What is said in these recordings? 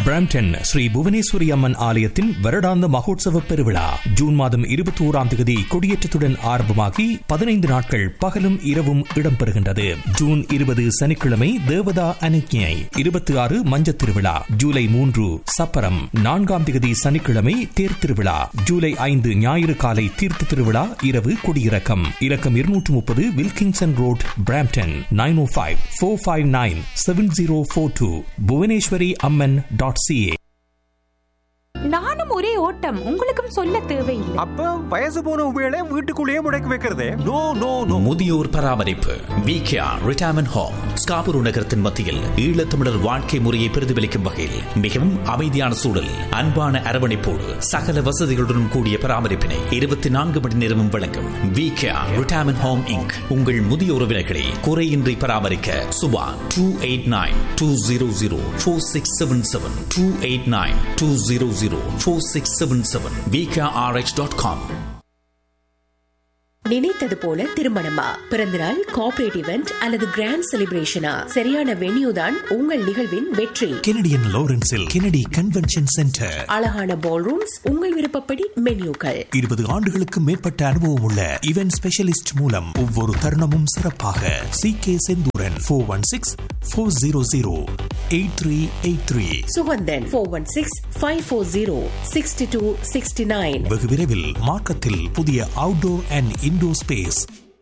Brampton Sri Bhuvaneswari அம்மன் ஆலயத்தின் வருடாந்த மகோத்சவ பெருவிழா ஜூன் மாதம் இருபத்தி ஓராம் தேதி கொடியேற்றத்துடன் ஆரம்பமாகி பதினைந்து நாட்கள் பகலும் இரவும் இடம்பெறுகின்றது ஜூன் இருபது சனிக்கிழமை தேவதா அனுக்கியை இருபத்தி ஆறு மஞ்சத் திருவிழா ஜூலை மூன்று சப்பரம் நான்காம் தேதி சனிக்கிழமை தேர் திருவிழா ஜூலை ஐந்து ஞாயிறு காலை தீர்த்த திருவிழா இரவு கொடியிறக்கம் இலக்கம் இருநூற்று முப்பது Wilkinson road Brampton nine O five four five nine seven zero four two Bhuvaneswari Amman dot CA நானும் ஒரே ஓட்டம் உங்களுக்கும் சொல்ல தேவையில்லை அப்ப வயசு போன உபயோக வீட்டுக்குள்ளேயே முடக்கி வைக்கிறதே நோ நோ நோ முதியோர் பராமரிப்பு விகேஆர் ரிட்டையர்மெண்ட் ஹோம் ஸ்காபுரு நகரத்தின் மத்தியில் ஈழத்தமிழர் வாழ்க்கை முறையை பிரதிபலிக்கும் வகையில் மிகவும் அமைதியான சூழல் அன்பான அரவணைப்போடு சகல வசதிகளுடன் கூடிய பராமரிப்பினை இருபத்தி நான்கு மணி நேரமும் வழங்கும் விகேஆர் ரிட்டையர்மெண்ட் ஹோம் இங்க் உங்கள் முதிய உறவினர்களை குறையின்றி பராமரிக்க Subha two eight nine two zero zero four six seven seven two eight nine two zero zero four six seven seven VKRH dot com நினைத்தது போல திருமணமா பிறந்தநாள் கார்ப்பரேட் இவெண்ட் அல்லது கிராண்ட் செலிப்ரேஷனா சரியான வென்யூ தான் உங்கள் நிகழ்வின் வெற்றி கெனடியன் லாரன்ஸில் கெனடி கன்வென்ஷன் சென்டர் அழகான பால் ரூம்ஸ் உங்கள் விருப்பப்படி மென்யூக்கள் இருபது ஆண்டுகளுக்கு மேற்பட்ட அனுபவம் உள்ள இவென்ட் ஸ்பெஷலிஸ்ட் மூலம் ஒவ்வொரு தருணமும் சிறப்பாக C K Senthooran four one six four zero zero eight three eight three Suganthan four one six five four zero sixty two sixty nine வெகு விரைவில் மார்க்கத்தில் புதிய அவுட்டோர் அண்ட் இன்டோர் ஸ்பேஸ்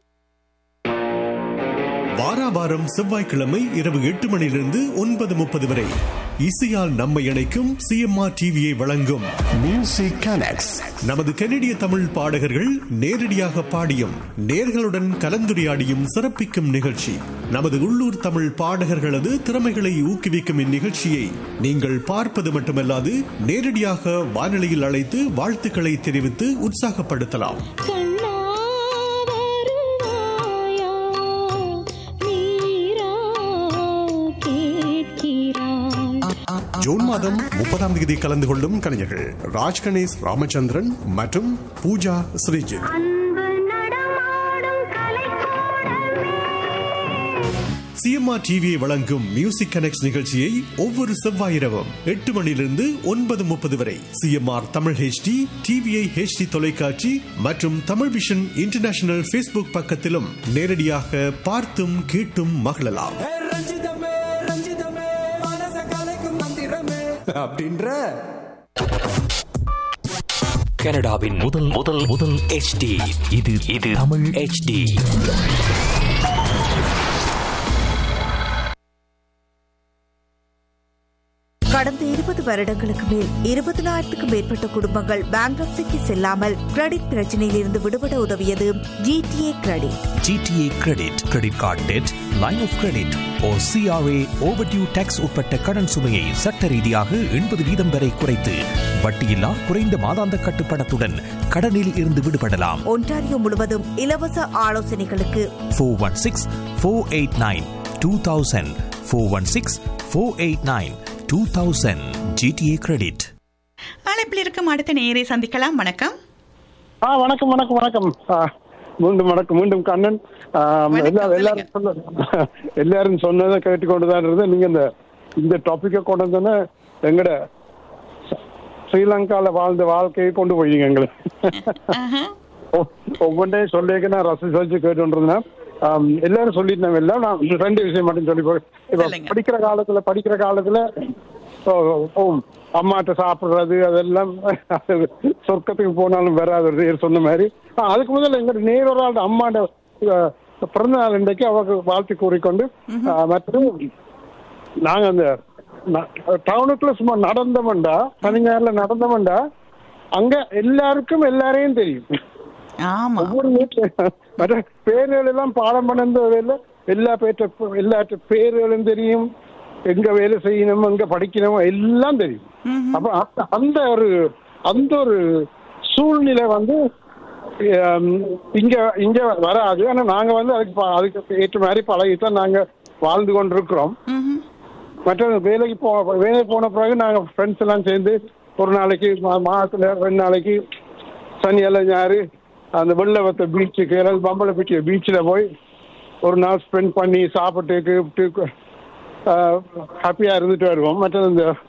வாரா வாரம் செவ்வாய்க்கிழமை இரவு எட்டு மணியிலிருந்து ஒன்பது முப்பது வரை இசையால் நம்மை இணைக்கும் சிஎம்ஆர் டிவியை வழங்கும் மியூசிக் கனெக்ட்ஸ் நமது கனடிய தமிழ் பாடகர்கள் நேரடியாக பாடியும் நேர்களுடன் கலந்துரையாடியும் சிறப்பிக்கும் நிகழ்ச்சி நமது உள்ளூர் தமிழ் பாடகர்களது திறமைகளை ஊக்குவிக்கும் இந்நிகழ்ச்சியை நீங்கள் பார்ப்பது மட்டுமல்லாது நேரடியாக வானொலியில் அழைத்து வாழ்த்துக்களை தெரிவித்து உற்சாகப்படுத்தலாம் ஜூன் மாதம் முப்பதாம் தேதி கலந்து கொள்ளும் கலைஞர்கள் ராஜ் கணேஷ் ராமச்சந்திரன் மற்றும் பூஜா ஸ்ரீஜித் சிஎம்ஆர் டிவியை வழங்கும் மியூசிக் கனெக்ட் நிகழ்ச்சியை ஒவ்வொரு செவ்வாய் இரவும் எட்டு மணியிலிருந்து ஒன்பது முப்பது வரை CMR Tamil HD TVI HD தொலைக்காட்சி மற்றும் தமிழ் விஷன் இன்டர்நேஷனல் ஃபேஸ்புக் பக்கத்திலும் நேரடியாக பார்த்தும் கேட்டும் மகிழலாம் அப்படின்ற கனடாவின் முதல் முதல் முதல் HD இது இது தமிழ் HD கடந்த இருபது வருடங்களுக்கு மேல் இருபதனாயிரத்துக்கும் மேற்பட்ட குடும்பங்கள் பேங்க்ரப்சிக்கு செல்லாமல் கிரெடிட் பிரச்சனையில் இருந்து விடுபட உதவியது GTA credit GTA credit credit card debt line of credit or CRA overdue taxes உட்பட்ட கடன் சுமையை சட்ட ரீதியாக எண்பது வீதம் வரை குறைத்து வட்டியில்லா குறைந்த மாதாந்த கட்டுப்பணத்துடன் கடனில் இருந்து விடுபடலாம் ஒன்டாரியோ முழுவதும் இலவச ஆலோசனைகளுக்கு four one six four eight nine two thousand four one six four eight nine two thousand GTA credit அழைப்பில் இருக்கும் அடுத்த நேரை சந்திக்கலாம் வணக்கம் ஆ வணக்கம் வணக்கம் வணக்கம் ஆ, மீண்டும் வணக்கம் மீண்டும் கண்ணன் ஆ, வணக்கம், எல்லா- எல்லாரும் சொன்ன எல்லாரும் சொன்னதை கேட்டுக்கொண்டு தான் இருந்தேன் நீங்க இந்த இந்த டாபிக்கை கொண்டு வந்தோன்னே எங்கட ஸ்ரீ- ஸ்ரீலங்கால வாழ்ந்த வாழ்க்கையை கொண்டு போயிங்க எங்களுக்கு ஒ- ஒவ்வொன்றையும் சொல்லிக்க நான் ரசிச்சு ரசிச்சு கேட்டுருந்தேன் ஆம், எல்லாரும் சொல்லிட்டு எல்லாம் நான் இந்த ரெண்டு விஷயம் மட்டும் சொல்லி போய் இப்ப சொல்லுங்க. படிக்கிற காலத்துல படிக்கிற காலத்துல ஓ, ஓ, அம்மாட்ட சாப்பிடுறது அதெல்லாம் அது சொர்க்கத்துக்கு போனாலும் வராது ஒரு நேர் சொன்ன மாதிரி ஆ, அதுக்கு முதல்ல எங்க நேரொரு அம்மாண்ட அஹ், பிறந்த நாள் இன்றைக்கு அவருக்கு வாழ்த்து கூறிக்கொண்டு ஆ, மற்றும் நாங்க அந்த ந- டவுனுக்குள்ள சும்மா நடந்தோம்டா சனி ஞாயிறுல நடந்தோம்டா அங்க எல்லாருக்கும் எல்லாரையும் தெரியும் ஆமா ஒவ்வொரு வீட்டுல மற்ற பேர்கள் எல்லாம் பாடம் பண்ண எல்லா பேற்ற எல்லா பேர்களும் தெரியும் எங்க வேலை செய்யணும் எங்க படிக்கணும் எல்லாம் தெரியும் அப்ப அந்த- அந்த ஒரு அந்த ஒரு சூழ்நிலை வந்து ஹம், இங்க இங்க வராது ஆனா நாங்க வந்து அதுக்கு ப- அதுக்கு ஏற்ற மாதிரி பழகித்தான் நாங்க வாழ்ந்து கொண்டிருக்கிறோம் மற்ற வேலைக்கு போ வேலைக்கு போன பிறகு நாங்க ஃப்ரெண்ட்ஸ் எல்லாம் சேர்ந்து ஒரு நாளைக்கு மா- மாசத்துல ரெண்டு நாளைக்கு சனி எல்லாம் ஞாயிறு அந்த வெள்ளவத்த பீச்சுக்கு அல்லது பம்பளப்பிட்டிய பீச்சில் போய் ஒரு நாள் ஸ்பெண்ட் பண்ணி சாப்பிட்டு கூப்பிட்டு ஹாப்பியாக இருந்துட்டு வருவோம் மற்றது இந்த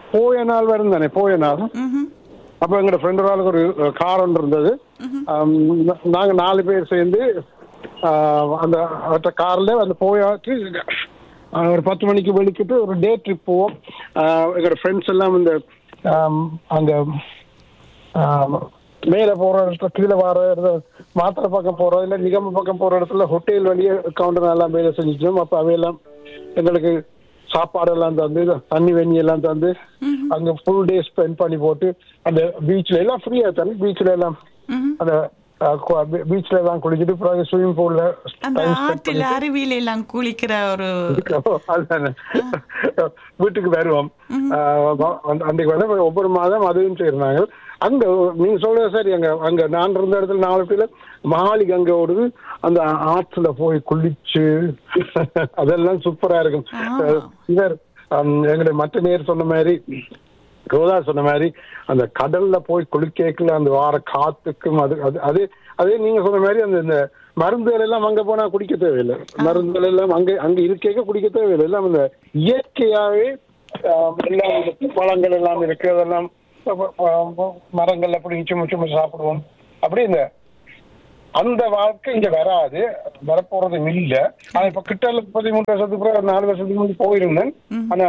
போய நாள் வரும் தானே போய நாள் அப்ப எங்களோட ஃப்ரெண்ட் ஒரு ஆளுக்கு ஒரு கார் ஒன்று இருந்தது ஆம், நா- நாங்க நாலு பேர் சேர்ந்து ஆ, அந்த அவற்ற கார்ல அந்த போயாச்சு ஆ, ஒரு பத்து மணிக்கு வெளிக்கிட்டு ஒரு டே ட்ரிப் போவோம் ஆ, எங்களோட ஃப்ரெண்ட்ஸ் எல்லாம் இந்த ஆம், அங்க ஆம், மேல போற இடத்துல கீழே வர இடத்துல மாத்திரை பக்கம் போற இல்ல நிகம பக்கம் போற இடத்துல ஹோட்டல் வழியே கவுண்டர் எல்லாம் வேலை செஞ்சுட்டோம் அப்ப அவையெல்லாம் எங்களுக்கு சாப்பாடு எல்லாம் தந்து தண்ணி வெண்ணி எல்லாம் தந்து அங்க ஃபுல் டே ஸ்பெண்ட் பண்ணி போட்டு அந்த பீச்ல எல்லாம் ஃப்ரீயா தானே பீச்ல எல்லாம் அந்த பீச்ல எல்லாம் குளிச்சுட்டு பிறகு ஸ்விமிங் பூல்ல அந்த ஆற்றில் அருவியில எல்லாம் குளிக்கிற ஒரு அதுதானே. வீட்டுக்கு வருவோம் ஆஹ் அந்த- அன்றைக்கு வந்து ஒவ்வொரு மாதம் அதுவும் செய்யறாங்க அங்க நீங்க சொல்றது சரி அங்க அங்க நான் இருந்த இடத்துல நாலு பேர்ல மாலி கங்கை ஓடுது அந்த ஆற்றுல போய் குளிச்சு அதெல்லாம் சூப்பரா இருக்கும் அஹ் இவர் ஹம், எங்களுடைய மற்ற நேர் சொன்ன மாதிரி ரோதா சொன்ன மாதிரி அந்த கடல்ல போய் குளிக்கல அந்த வார காத்துக்கும் அது அது அது அதே நீங்க சொன்ன மாதிரி அந்த இந்த மருந்துகள் எல்லாம் அங்க போனா குடிக்க தேவையில்லை மருந்துகள் எல்லாம் அங்க அங்க இருக்கேக்க குடிக்க தேவையில்லை எல்லாம் இந்த இயற்கையாவே ஆஹ், எல்லாம் இந்த பழங்கள் எல்லாம் இருக்கு அதெல்லாம் அஹ், அஹ், மரங்கள்ல பிடிச்சி சும்மா சும்மா சாப்பிடுவோம் அப்படி இந்த அந்த வாழ்க்கை இங்க வராது வரப்போறதும் இல்ல ஆனா இப்ப கிட்ட பதிமூணு வருஷத்துக்கு பிறகு ஒரு நாலு வருஷத்துக்கு முன்னாடி போயிருந்தேன் ஆனா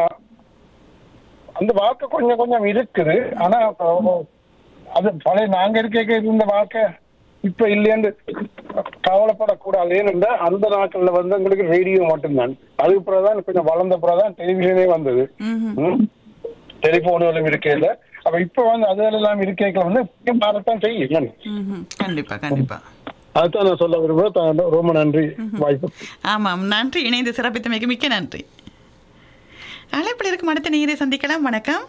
அந்த வாழ்க்கை கொஞ்சம் கொஞ்சம் இருக்குது ஆனா அஹ், அது பழைய நாங்க இருக்க இருந்த வாழ்க்கை இப்ப இல்லையான்னு கவலைப்படக்கூடாது ஏனென்றா அந்த நாட்கள்ல வந்து எங்களுக்கு ரேடியோ மட்டும்தான் அதுக்கு பிறகுதான் கொஞ்சம் வளர்ந்த பிறகுதான் டெலிவிஷனே வந்தது டெலிபோனுகளும் இருக்கையில அப்ப இப்ப வந்து அதெல்லாம் இருக்கைகள் வந்து இப்ப மாறத்தான் செய்யும் என்ன? ம்ஹும். கண்டிப்பா கண்டிப்பா அதுதான் நான் சொல்ல விரும்புறேன் த- ரொம்ப நன்றி வாய்ப்பு ஆமாம் நன்றி இணைந்து சிறப்பித்தமைக்கு மிக்க நன்றி அழைப்பில் இருக்கும் அடுத்த நீரை சந்திக்கலாம் வணக்கம்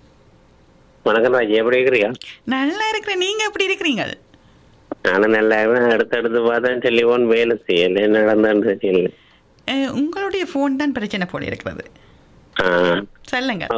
வணக்கம் ராஜி எப்படி இருக்கிறியா நல்லா இருக்கிறேன் நீங்க எப்படி இருக்கிறீங்க நானும் நல்லா இருக்கேன் அடுத்தடுத்து பார்த்தா டெலிஃபோன் வேலை செய்யல என்ன நடந்ததுன்னு தெரியல அஹ், உங்களுடைய போன் தான் பிரச்சனை போல இருக்கிறது ஆ, சொல்லுங்க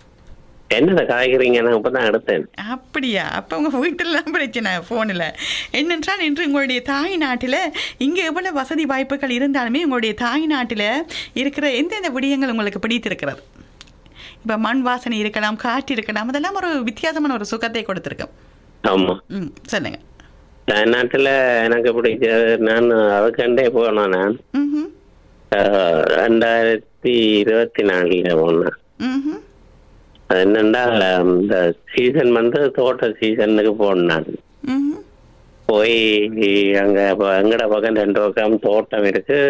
என்னடா காய்கறிங்க நான் இப்பதான் எடுத்தேன் அப்படியா அப்ப உங்க வீட்டுல தான் பிரச்சனை போன்ல என்னென்றால் இன்று உங்களுடைய தாய் நாட்டுல இங்க எவ்வளவு வசதி வாய்ப்புகள் இருந்தாலுமே உங்களுடைய தாய் நாட்டுல இருக்கிற எந்தெந்த விடயங்கள் உங்களுக்கு பிடித்திருக்கிறது இப்ப மண் வாசனை இருக்கலாம் காற்று இருக்கலாம் அதெல்லாம் ஒரு வித்தியாசமான ஒரு சுகத்தை கொடுத்திருக்கும் ஆமா ம் சொல்லுங்க நாட்டுல எனக்கு பிடிச்சது நான் அதுக்கண்டே போனேன் நான் ம்ஹும். ஆ, ரெண்டாயிரத்தி இருபத்தி நாலுல போனேன் ம்ஹும். அது என்னன்னா இந்த சீசன் வந்து தோட்ட சீசனுக்கு போனேன் நான் ம்ஹும். போய் அங்க ப- எங்கட பக்கம் ரெண்டு பக்கம் தோட்டம் இருக்கு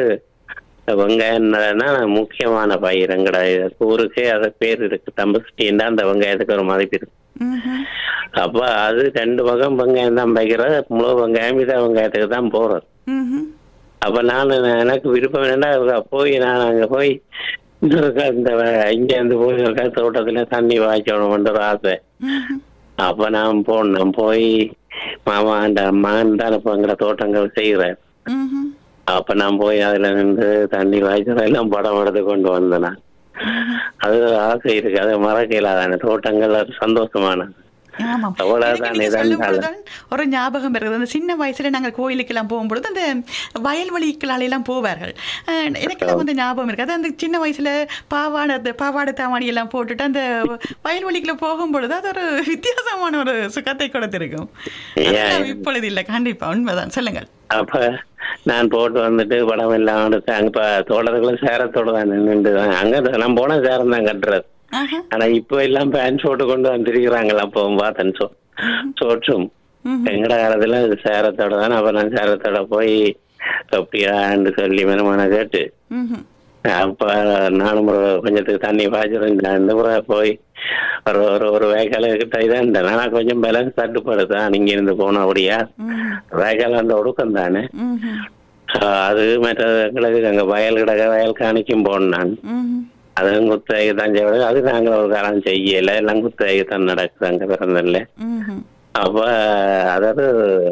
வெங்காயம்னா முக்கியமான பயிர் எங்கட ஊருக்கே அது பேர் இருக்கு தம்பஸ்டின்னா அந்த வெங்காயத்துக்கு ஒரு மதிப்பு இருக்கு ம்ஹும். அப்ப அது ரெண்டு பக்கம் வெங்காயம் தான் பயிக்கிறது முழு வெங்காயம் இதை வெங்காயத்துக்கு தான் போறது ம்ஹும். அப்ப நான் எனக்கு விருப்பம் என்னன்னா இவங்க போய் நான் அங்க போய் இன்னொருக்கா இந்த வ- இங்க இருந்து போய் ஒருக்கா தோட்டத்துல தண்ணி வாய்ச்சணும்ன்ற ஒரு ஆசை அப்ப நான் போனேன் போய் மாமா அந்த மகன் தான் இப்ப எங்கட தோட்டங்கள் செய்யறேன் ம்ஹும். அப்ப நான் போய் அதுல நின்று தண்ணி வாய்ச்சல எல்லாம் படம் எடுத்து கொண்டு வந்தேன் நான். அது ஒரு ஆசை இருக்கு அது மறக்க இல்லாதான தோட்டங்கள் அது சந்தோஷமான ஆமாம் அவ்வளவுதான் நீங்க சொல்லும் இதான் பொழுதுதான் ஒரு ஞாபகம் இருக்குது அந்த சின்ன வயசுல நாங்கள் கோயிலுக்கெல்லாம் போகும்பொழுது அந்த வயல்வெளிக்களால எல்லாம் போவார்கள் அஹ் எனக்கெல்லாம் வந்து ஞாபகம் இருக்கு அது அந்த சின்ன வயசுல பாவாடை அந்த பாவாடை தாவாடி எல்லாம் போட்டுட்டு அந்த வயல்வெளிக்குள்ள போகும்பொழுது அது ஒரு வித்தியாசமான ஒரு சுகத்தை கொடுத்திருக்கும் அதெல்லாம் இப்பொழுது இல்ல கண்டிப்பா உண்மைதான் சொல்லுங்கள் அப்ப நான் போட்டு வந்துட்டு படம் எல்லாம் எடுத்து அங்க இப்ப தோட்டத்துக்குள்ள சேரத்தோட தான் நின்றுட்டு தான் அங்க நான் போன சேரம் தான் கட்டுறது ஆனா இப்ப எல்லாம் பேண்ட் ஷோட்டு கொண்டு வந்திருக்கிறாங்களா அப்போ பார்த்தேன் சோ சோற்றும் எங்கட காலத்துல இது சேரத்தோட தான் அப்ப நான் சேரத்தோட போய் அப்படியான்னு சொல்லி மனமான கேட்டு ம்ஹும். அப்ப நானும் ஒரு கொஞ்சத்துக்கு தண்ணி பாய்ச்சிருந்தேன் இந்த முறை போய் ஒரு ஒரு ஒரு வேக்கால கிட்ட இதான் இருந்தேன் ஆனா கொஞ்சம் பேலன்ஸ் தட்டுப்படுதான் நீங்க இருந்து போனோம் அப்படியா வேக்கால அந்த ஒடுக்கம் தானே ம்ஹும். ஆஹ் அது மற்ற எங்களுக்கு அங்க வயல் கிடக்க வயல் காணிக்கும் போனேன் நான் ம்ஹும். அதுவும் குத்தகைக்கு தான் செய்வது அது நாங்கள் ஒரு காலம் செய்யல எல்லாம் குத்தகைக்கு தான் நடக்குது அங்க பிறந்தல ம்ஹும். அப்ப அதாவது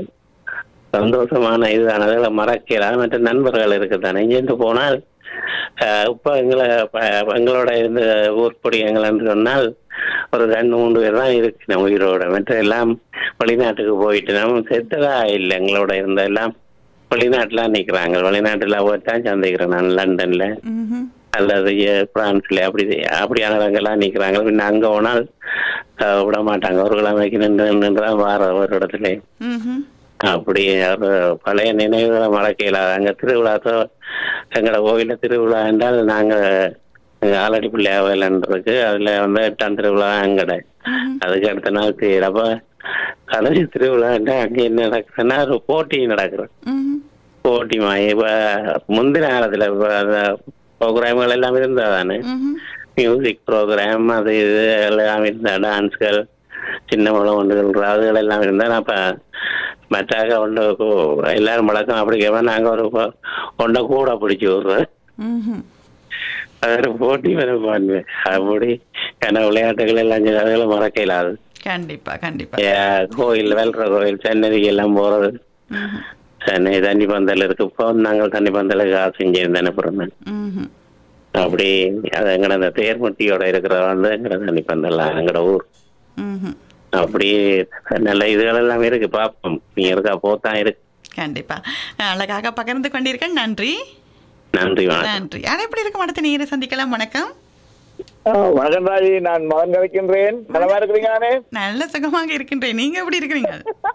சந்தோஷமான இதுதான் அதில் மறக்கலாம் மற்ற நண்பர்கள் இருக்குதானே இங்கிருந்து போனால் ஆஹ் இப்ப எங்களை ப- எங்களோட இருந்து ஊர்ப்படி எங்கள்னு சொன்னால் ஒரு ரெண்டு மூணு பேர் தான் இருக்கு நம்ம உயிரோட மற்ற எல்லாம் வெளிநாட்டுக்கு போயிட்டு நம்ம செத்ததா இல்லை எங்களோட இருந்த எல்லாம் வெளிநாட்டுல நிக்கிறாங்க வெளிநாட்டுல போய் தான் சந்திக்கிறேன் நான் லண்டன்ல ம்ஹும். அல்லது எ- பிரான்ஸ்ல அப்படி அப்படியான இடங்கள்லாம் நிக்கிறாங்க பின்ன அங்க போனால் அஹ், விட மாட்டாங்க ஒரு கிழமைக்கு நின்று நின்று வார ஒரு இடத்துல ம்ஹும். அப்படி ஒரு பழைய நினைவுகளை மறக்கல அங்க திருவிழா தான் எங்களோட கோவில திருவிழா என்றால் நாங்க எங்க ஆலடி பிள்ளையாவல் இருக்கு அதுல வந்து எட்டாம் திருவிழா எங்கட அதுக்கு அடுத்த நாள் தேர் அப்ப கடைசி திருவிழா அங்க என்ன நடக்குதுன்னா ஒரு போட்டி நடக்குது ம்ஹும். போட்டி மாதிரி இப்ப முந்தின காலத்துல ப்ரோக்ராம்கள் எல்லாம் இருந்தா தானே ம்ஹும். மியூசிக் ப்ரோக்ராம் அது இது எல்லாம் இருந்தா டான்ஸ்கள் சின்ன முளம் ஒன்றுகள் அதுகள் எல்லாம் இருந்தா நான் இப்ப மற்றாக ஒன்று எல்லாரும் வழக்கம் அப்படி கேட்பா நாங்க ஒரு பொ- ஒன்றை கூட பிடிச்சி விடுறோம் ம்ஹும். அது ஒரு போட்டி வர பாருங்க அப்படி ஏன்னா விளையாட்டுகள் எல்லாம் செஞ்சு அதுகளை மறக்க இல்லாது கண்டிப்பா கண்டிப்பா கோயில் வெல்ற கோயில் சென்னைக்கு எல்லாம் போறது ம்ஹும். சென்னை தண்ணி பந்தல் இருக்கு இப்போ நாங்கள் தண்ணி பந்தலுக்கு காசு செஞ்சிருந்தேன் அப்புறம் ம்ஹும். அப்படி அது எங்கட அந்த தேர்முட்டியோட இருக்கிற வந்து எங்கட தண்ணி பந்தல் எங்கட ஊர் ம்ஹும். அப்படி நல்ல இதுகள் எல்லாம் இருக்கு பாப்போம் நீங்க இருக்கா போத்தான் இருக்கு கண்டிப்பா அழகாக பகிர்ந்து கொண்டீர்கள் நன்றி நன்றி வணக்கம் நன்றி யார் எப்படி இருக்க அடுத்த நேர சந்திக்கலாம் வணக்கம் வணக்கம் ராஜி நான் மகன் கலைக்கின்றேன் நலமா இருக்கிறீங்களே நல்ல சுகமாக இருக்கின்றேன் நீங்க எப்படி இருக்கிறீங்க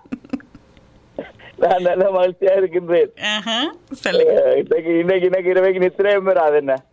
நான் நல்ல மகிழ்ச்சியா இருக்கின்றேன் ஆஹா, சொல்லுங்க இன்னைக்கு இன்னைக்கு இன்னைக்கு இரவைக்கு நித்திரையும் வராது என்ன